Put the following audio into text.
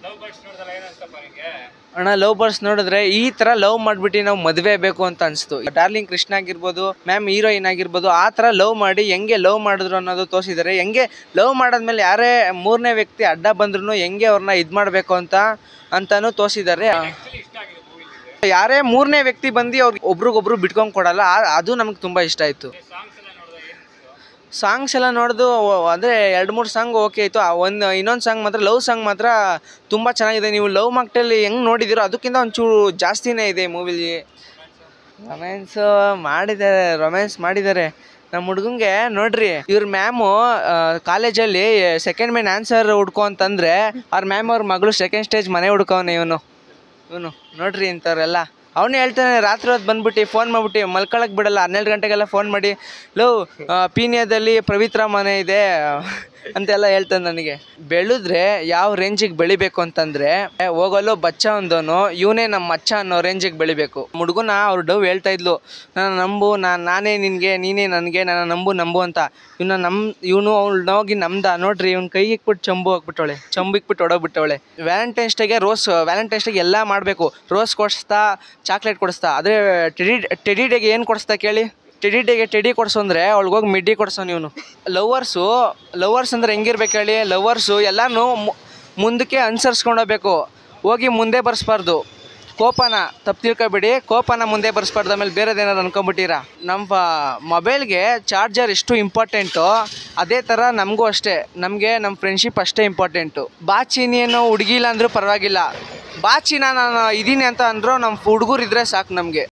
love birds ನೋಡಿದಲ್ಲ ಏನು ಅನ್ಸ್ತಪ್ಪ ನಿಂಗೆ ಅಣ್ಣ ಲವ್ ಬರ್ಡ್ಸ್ ನೋಡಿದ್ರೆ ಈ ತರ ಲವ್ ಮಾಡ್ಬಿಟ್ಟು ನಾವು ಮದುವೆ ಬೇಕು ಅಂತ ಅನಿಸ್ತು ಡಾರ್ಲಿಂಗ್ ಕೃಷ್ಣ ಆಗಿರ್ಬೋದು ಮ್ಯಾಮ್ ಹೀರೋಯಿನ್ ಆಗಿರ್ಬೋದು ಆ ಥರ ಲವ್ ಮಾಡಿ ಹೆಂಗೆ ಲವ್ ಮಾಡಿದ್ರು ಅನ್ನೋದು ತೋರಿಸಿದ್ದಾರೆ ಹೆಂಗೆ ಲವ್ ಮಾಡಾದ್ಮೇಲೆ ಯಾರೇ ಮೂರನೇ ವ್ಯಕ್ತಿ ಅಡ್ಡ ಬಂದ್ರು ಹೆಂಗೆ ಅವ್ರನ್ನ ಇದು ಮಾಡಬೇಕು ಅಂತ ಅಂತಾನು ತೋರಿಸಿದ್ದಾರೆ ಆಕ್ಚುಲಿ ಇಷ್ಟ ಆಗಿದೆ ಮೂವಿ ಯಾರೇ ಮೂರನೇ ವ್ಯಕ್ತಿ ಬಂದು ಅವ್ರಿಗೆ ಒಬ್ರಿಗೊಬ್ರು ಬಿಟ್ಕೊಂಡ್ ಕೊಡಲ್ಲ ಆ- ಅದು ನಮ್ಗೆ ತುಂಬಾ ಇಷ್ಟ ಆಯ್ತು ಸಾಂಗ್ಸ್ ಎಲ್ಲ ನೋಡಿದಾಗ ಏನು ಅನಿಸ್ತು ಸಾಂಗ್ಸ್ ಎಲ್ಲ ನೋಡ್ದು ಅಂದರೆ ಎರಡು ಮೂರು ಸಾಂಗ್ ಓಕೆ ಆಯಿತು ಒಂದು ಇನ್ನೊಂದು ಸಾಂಗ್ ಮಾತ್ರ ಲವ್ ಸಾಂಗ್ ಮಾತ್ರ ತುಂಬ ಚೆನ್ನಾಗಿದೆ ನೀವು ಲವ್ ಮಾಕ್ಟಲ್ಲಿ ಹೆಂಗೆ ನೋಡಿದ್ದೀರೋ ಅದಕ್ಕಿಂತ ಒಂಚೂರು ಜಾಸ್ತಿನೇ ಇದೆ ಮೂವಿಲಿ ರೊಮ್ಯಾನ್ಸ್ ಮಾಡಿದ್ದಾರೆ ರೊಮ್ಯಾನ್ಸ್ ಮಾಡಿದ್ದಾರೆ ನಮ್ಮ ಹುಡುಗಂಗೆ ನೋಡ್ರಿ ಇವ್ರ ಮ್ಯಾಮು ಕಾಲೇಜಲ್ಲಿ ಸೆಕೆಂಡ್ ಮೇನ್ ಆನ್ಸರ್ ಹುಡ್ಕೊ ಅಂತಂದ್ರೆ ಅವ್ರ ಮ್ಯಾಮ್ ಅವ್ರ ಮಗಳು ಸೆಕೆಂಡ್ ಸ್ಟೇಜ್ ಮನೆ ಹುಡ್ಕವನೆ ಇವನು ಇವನು ನೋಡ್ರಿ ಇಂಥವ್ರೆಲ್ಲ ಅವನೇ ಹೇಳ್ತಾನೆ ರಾತ್ರಿ ಹೊತ್ತು ಬಂದ್ಬಿಟ್ಟು ಫೋನ್ ಮಾಡ್ಬಿಟ್ಟು ಮಲ್ಕೊಳಕ್ ಬಿಡಲ್ಲ ಹನ್ನೆರಡು ಗಂಟೆಗೆಲ್ಲ ಫೋನ್ ಮಾಡಿ ಲೋ ಪೀನಿಯಾದಲ್ಲಿ ಪವಿತ್ರ ಮನೆ ಇದೆ ಅಂತೆಲ್ಲ ಹೇಳ್ತಾನೆ ನನಗೆ ಬೆಳೆದ್ರೆ ಯಾವ ರೇಂಜಿಗೆ ಬೆಳಿಬೇಕು ಅಂತಂದ್ರೆ ಹೋಗಲು ಬಚ್ಚ ಒಂದೋನು ಇವನೇ ನಮ್ಮ ಮಚ್ಚ ಅನ್ನೋ ರೇಂಜಿಗೆ ಬೆಳಿಬೇಕು ಹುಡುಗನ ಅವ್ರು ಡವ್ ಹೇಳ್ತಾ ಇದ್ಲು ನನ್ನ ನಂಬು ನಾನು ನಾನೇ ನಿನಗೆ ನೀನೇ ನನಗೆ ನನ್ನ ನಂಬು ನಂಬು ಅಂತ ಇವನ್ನ ನಮ್ ಇವನು ಅವ್ಳು ಹೋಗಿ ನಮ್ದ ನೋಡ್ರಿ ಇವ್ನ ಕೈ ಇಕ್ಬಿಟ್ಟು ಚಂಬು ಹಾಕ್ಬಿಟ್ಟವಳೆ ಚಂಬು ಇಕ್ಬಿಟ್ಟು ಹೊಡೋಗ್ಬಿಟ್ಟವಳೆ ವ್ಯಾಲೆಂಟೈನ್ಸ್ ಡೇಗೆ ರೋಸ್ ವ್ಯಾಲೆಂಟೈನ್ಸ್ ಡೇಗೆ ಎಲ್ಲ ಮಾಡಬೇಕು ರೋಸ್ ಕೊಡಿಸ್ತಾ ಚಾಕ್ಲೇಟ್ ಕೊಡಿಸ್ತಾ ಆದರೆ ಟೆಡಿ ಟೆಡಿ ಡೇಗೆ ಏನು ಕೊಡಿಸ್ತಾ ಕೇಳಿ ಟೆಡಿ ಡೇಗೆ ಟೆಡಿ ಕೊಡ್ಸು ಅಂದರೆ ಹೋಗಿ ಮಿಡ್ಡಿ ಕೊಡ್ಸೋನು ಇವನು ಲವರ್ಸು ಲವರ್ಸ್ ಅಂದ್ರೆ ಹೆಂಗಿರ್ಬೇಕು ಹೇಳಿ ಲವರ್ಸು ಎಲ್ಲನೂ ಮು- ಮುಂದಕ್ಕೆ ಅನುಸರಿಸ್ಕೊಂಡು ಹೋಗ್ಬೇಕು ಹೋಗಿ ಮುಂದೆ ಬರ್ಸ್ಬಾರ್ದು ಕೋಪನ ತಪ್ಪು ತಿಳ್ಕೊಬೇಡಿ ಕೋಪನ ಮುಂದೆ ಬರ್ಸ್ಬಾರ್ದು ಆಮೇಲೆ ಬೇರೆದೇನಾದ್ರು ಅನ್ಕೊಂಬಿಟ್ಟಿರಾ ನಮ್ಮ ಮೊಬೈಲ್ಗೆ ಚಾರ್ಜರ್ ಎಷ್ಟು ಇಂಪಾರ್ಟೆಂಟು ಅದೇ ಥರ ನಮಗೂ ಅಷ್ಟೇ ನಮಗೆ ನಮ್ಮ ಫ್ರೆಂಡ್ಶಿಪ್ ಅಷ್ಟೇ ಇಂಪಾರ್ಟೆಂಟು ಬಾಚಿನಿ ಅನ್ನೋ ಹುಡುಗಿಲ್ಲ ಅಂದರೂ ಪರವಾಗಿಲ್ಲ ಬಾಚಿನ ನಾನು ಇದೀನಿ ಅಂತ ಅಂದರೂ ನಮ್ಮ ಹುಡುಗರು ಇದ್ರೆ ಸಾಕು ನಮಗೆ